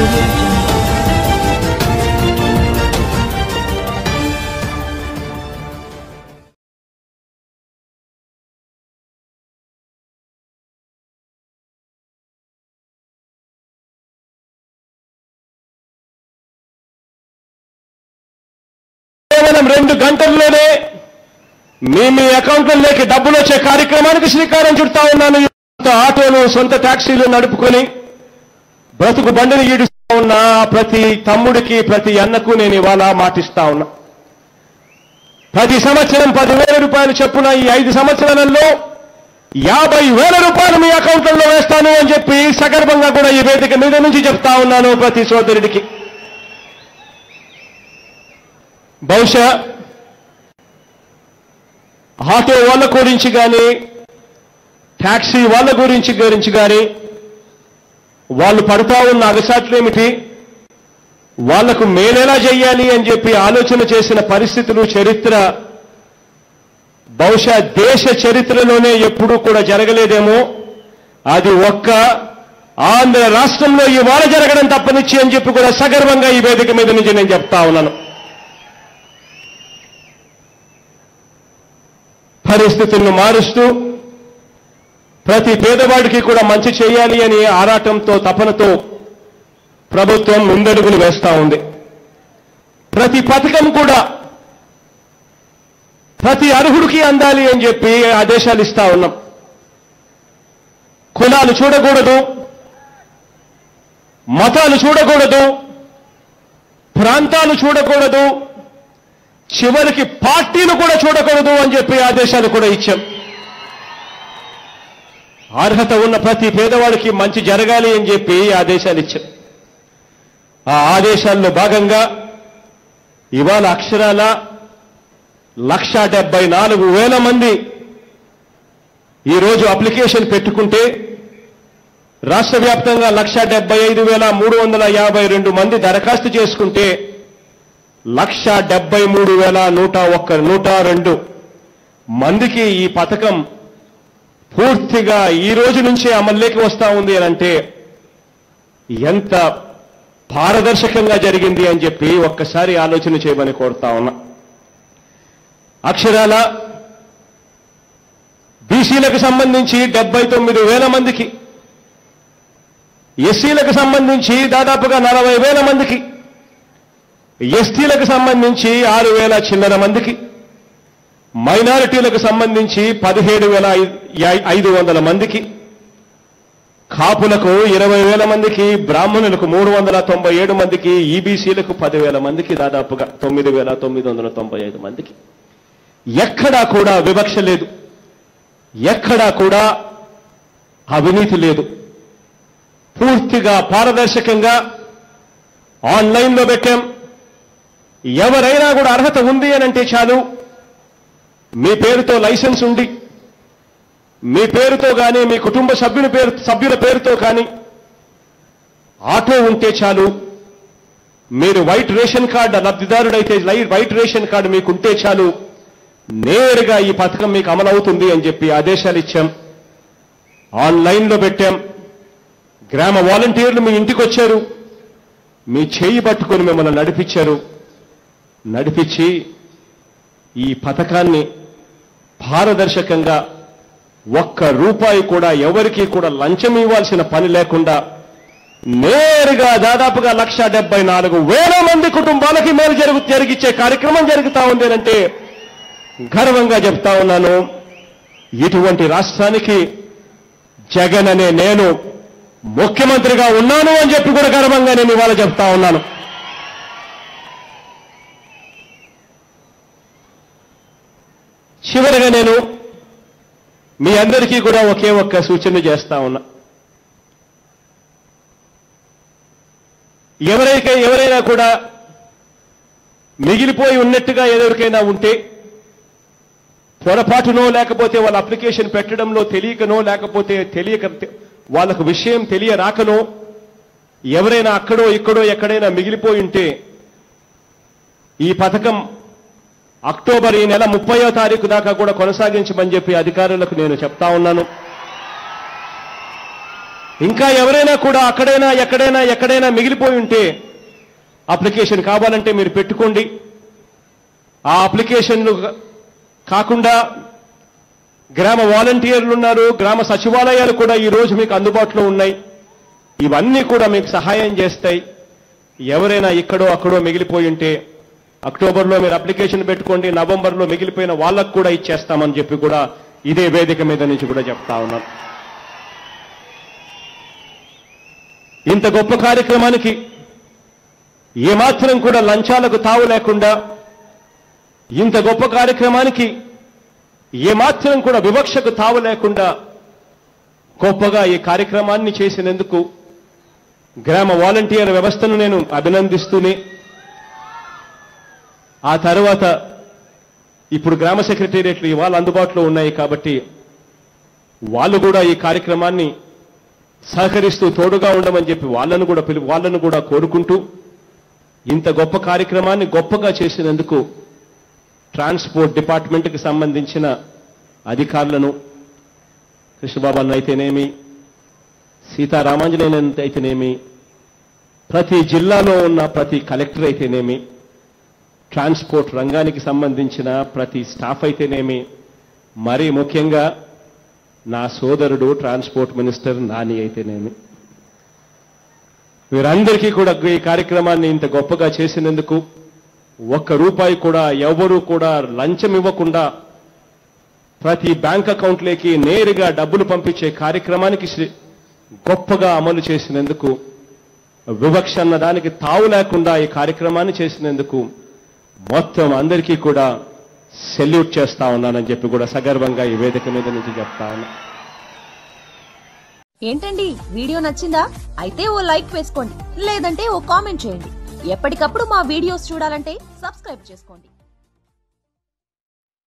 audio jungle. కేవలం రెండు గంటల్లోనే మీ మీ అకౌంట్లలోకి డబ్బులు వచ్చే కార్యక్రమానికి శ్రీకారం చుడతా ఉన్నాను సొంత ఆటోలు సొంత ట్యాక్సీలు నడుపుకొని బ్రతుకు బండిని ఈడుస్తా ఉన్నా ప్రతి తమ్ముడికి ప్రతి అన్నకు నేను ఇవాళ మాటిస్తా ఉన్నా ప్రతి సంవత్సరం పదివేల రూపాయలు చొప్పున ఈ ఐదు సంవత్సరాలలో యాభై వేల రూపాయలు మీ అకౌంట్లలో వేస్తాను అని చెప్పి సగర్భంగా కూడా ఈ వేదిక మీద నుంచి చెప్తా ఉన్నాను ప్రతి సోదరుడికి బహుశా ఆటో వాళ్ళ గురించి కానీ ట్యాక్సీ వాళ్ళ గురించి గురించి కానీ వాళ్ళు పడుతా ఉన్న అగసాట్లు ఏమిటి వాళ్లకు మేలేలా చెయ్యాలి అని చెప్పి ఆలోచన చేసిన పరిస్థితులు చరిత్ర బహుశా దేశ చరిత్రలోనే ఎప్పుడూ కూడా జరగలేదేమో అది ఒక్క ఆంధ్ర రాష్ట్రంలో ఇవాళ జరగడం తప్పనిచ్చి అని చెప్పి కూడా సగర్వంగా ఈ వేదిక మీద నుంచి నేను చెప్తా ఉన్నాను పరిస్థితులను మారుస్తూ ప్రతి పేదవాడికి కూడా మంచి చేయాలి అని ఆరాటంతో తపనతో ప్రభుత్వం ముందడుగులు వేస్తా ఉంది ప్రతి పథకం కూడా ప్రతి అర్హుడికి అందాలి అని చెప్పి ఆదేశాలు ఇస్తా ఉన్నాం కులాలు చూడకూడదు మతాలు చూడకూడదు ప్రాంతాలు చూడకూడదు చివరికి పార్టీలు కూడా చూడకూడదు అని చెప్పి ఆదేశాలు కూడా ఇచ్చాం అర్హత ఉన్న ప్రతి పేదవాడికి మంచి జరగాలి అని చెప్పి ఆదేశాలు ఇచ్చాం ఆ ఆదేశాల్లో భాగంగా ఇవాళ అక్షరాల లక్ష డెబ్బై నాలుగు వేల మంది ఈరోజు అప్లికేషన్ పెట్టుకుంటే రాష్ట్ర వ్యాప్తంగా లక్ష డెబ్బై ఐదు వేల మూడు వందల యాభై రెండు మంది దరఖాస్తు చేసుకుంటే లక్ష డెబ్బై మూడు వేల నూట ఒక్క నూట రెండు మందికి ఈ పథకం పూర్తిగా ఈ రోజు నుంచే అమల్లోకి వస్తా ఉంది అని అంటే ఎంత పారదర్శకంగా జరిగింది అని చెప్పి ఒక్కసారి ఆలోచన చేయమని కోరుతా ఉన్నా అక్షరాల బీసీలకు సంబంధించి డెబ్బై తొమ్మిది వేల మందికి ఎస్సీలకు సంబంధించి దాదాపుగా నలభై వేల మందికి ఎస్టీలకు సంబంధించి ఆరు వేల చిల్లర మందికి మైనారిటీలకు సంబంధించి పదిహేడు వేల ఐదు వందల మందికి కాపులకు ఇరవై వేల మందికి బ్రాహ్మణులకు మూడు వందల తొంభై ఏడు మందికి ఈబీసీలకు పదివేల మందికి దాదాపుగా తొమ్మిది వేల తొమ్మిది వందల తొంభై ఐదు మందికి ఎక్కడా కూడా వివక్ష లేదు ఎక్కడా కూడా అవినీతి లేదు పూర్తిగా పారదర్శకంగా ఆన్లైన్లో పెట్టాం ఎవరైనా కూడా అర్హత ఉంది అని అంటే చాలు మీ పేరుతో లైసెన్స్ ఉండి మీ పేరుతో కానీ మీ కుటుంబ సభ్యుల పేరు సభ్యుల పేరుతో కానీ ఆటో ఉంటే చాలు మీరు వైట్ రేషన్ కార్డు లబ్ధిదారుడైతే లై- వైట్ రేషన్ కార్డు మీకు ఉంటే చాలు నేరుగా ఈ పథకం మీకు అమలవుతుంది అని చెప్పి ఆదేశాలు ఇచ్చాం ఆన్లైన్లో పెట్టాం గ్రామ వాలంటీర్లు మీ ఇంటికి వచ్చారు మీ చేయి పట్టుకొని మిమ్మల్ని నడిపించారు నడిపించి ఈ పథకాన్ని పారదర్శకంగా ఒక్క రూపాయి కూడా ఎవరికి కూడా లంచం ఇవ్వాల్సిన పని లేకుండా నేరుగా దాదాపుగా లక్ష డెబ్బై నాలుగు వేల మంది కుటుంబాలకి మేలు జరుగు జరిగిచ్చే కార్యక్రమం జరుగుతా ఉంది అంటే గర్వంగా చెప్తా ఉన్నాను ఇటువంటి రాష్ట్రానికి జగన్ అనే నేను ముఖ్యమంత్రిగా ఉన్నాను అని చెప్పి కూడా గర్వంగా నేను ఇవాళ చెప్తా ఉన్నాను చివరిగా నేను మీ అందరికీ కూడా ఒకే ఒక్క సూచన చేస్తా ఉన్నా ఎవరైతే ఎవరైనా కూడా మిగిలిపోయి ఉన్నట్టుగా ఎవరికైనా ఉంటే పొరపాటునో లేకపోతే వాళ్ళ అప్లికేషన్ పెట్టడంలో తెలియకనో లేకపోతే తెలియక వాళ్ళకు విషయం తెలియరాకనో ఎవరైనా అక్కడో ఇక్కడో ఎక్కడైనా మిగిలిపోయి ఉంటే ఈ పథకం అక్టోబర్ ఈ నెల ముప్పయో తారీఖు దాకా కూడా కొనసాగించమని చెప్పి అధికారులకు నేను చెప్తా ఉన్నాను ఇంకా ఎవరైనా కూడా అక్కడైనా ఎక్కడైనా ఎక్కడైనా మిగిలిపోయి ఉంటే అప్లికేషన్ కావాలంటే మీరు పెట్టుకోండి ఆ అప్లికేషన్లు కాకుండా గ్రామ వాలంటీర్లు ఉన్నారు గ్రామ సచివాలయాలు కూడా ఈ రోజు మీకు అందుబాటులో ఉన్నాయి ఇవన్నీ కూడా మీకు సహాయం చేస్తాయి ఎవరైనా ఇక్కడో అక్కడో మిగిలిపోయి ఉంటే అక్టోబర్లో మీరు అప్లికేషన్ పెట్టుకోండి నవంబర్లో మిగిలిపోయిన వాళ్ళకు కూడా ఇచ్చేస్తామని చెప్పి కూడా ఇదే వేదిక మీద నుంచి కూడా చెప్తా ఉన్నాం ఇంత గొప్ప కార్యక్రమానికి ఏమాత్రం కూడా లంచాలకు తావు లేకుండా ఇంత గొప్ప కార్యక్రమానికి ఏమాత్రం కూడా వివక్షకు తావు లేకుండా గొప్పగా ఈ కార్యక్రమాన్ని చేసినందుకు గ్రామ వాలంటీర్ వ్యవస్థను నేను అభినందిస్తూనే ఆ తర్వాత ఇప్పుడు గ్రామ సెక్రటేరియట్లు ఇవాళ అందుబాటులో ఉన్నాయి కాబట్టి వాళ్ళు కూడా ఈ కార్యక్రమాన్ని సహకరిస్తూ తోడుగా ఉండమని చెప్పి వాళ్ళను కూడా పిలు వాళ్ళను కూడా కోరుకుంటూ ఇంత గొప్ప కార్యక్రమాన్ని గొప్పగా చేసినందుకు ట్రాన్స్పోర్ట్ డిపార్ట్మెంట్కి సంబంధించిన అధికారులను కృష్ణబాబు అయితేనేమి సీతారామాంజనేయన్ అయితేనేమి ప్రతి జిల్లాలో ఉన్న ప్రతి కలెక్టర్ అయితేనేమి ట్రాన్స్పోర్ట్ రంగానికి సంబంధించిన ప్రతి స్టాఫ్ అయితేనేమి మరీ ముఖ్యంగా నా సోదరుడు ట్రాన్స్పోర్ట్ మినిస్టర్ నాని అయితేనేమి వీరందరికీ కూడా ఈ కార్యక్రమాన్ని ఇంత గొప్పగా చేసినందుకు ఒక్క రూపాయి కూడా ఎవరూ కూడా లంచం ఇవ్వకుండా ప్రతి బ్యాంక్ అకౌంట్లోకి నేరుగా డబ్బులు పంపించే కార్యక్రమానికి శ్రీ- గొప్పగా అమలు చేసినందుకు వివక్ష అన్న దానికి తావు లేకుండా ఈ కార్యక్రమాన్ని చేసినందుకు మొత్తం అందరికీ కూడా సెల్యూట్ చేస్తా ఉన్నానని చెప్పి కూడా సగర్వంగా ఈ వేదిక మీద నుంచి చెప్తా ఉన్నా ఏంటండి వీడియో నచ్చిందా అయితే ఓ లైక్ వేసుకోండి లేదంటే ఓ కామెంట్ చేయండి ఎప్పటికప్పుడు మా వీడియోస్ చూడాలంటే సబ్స్క్రైబ్ చేసుకోండి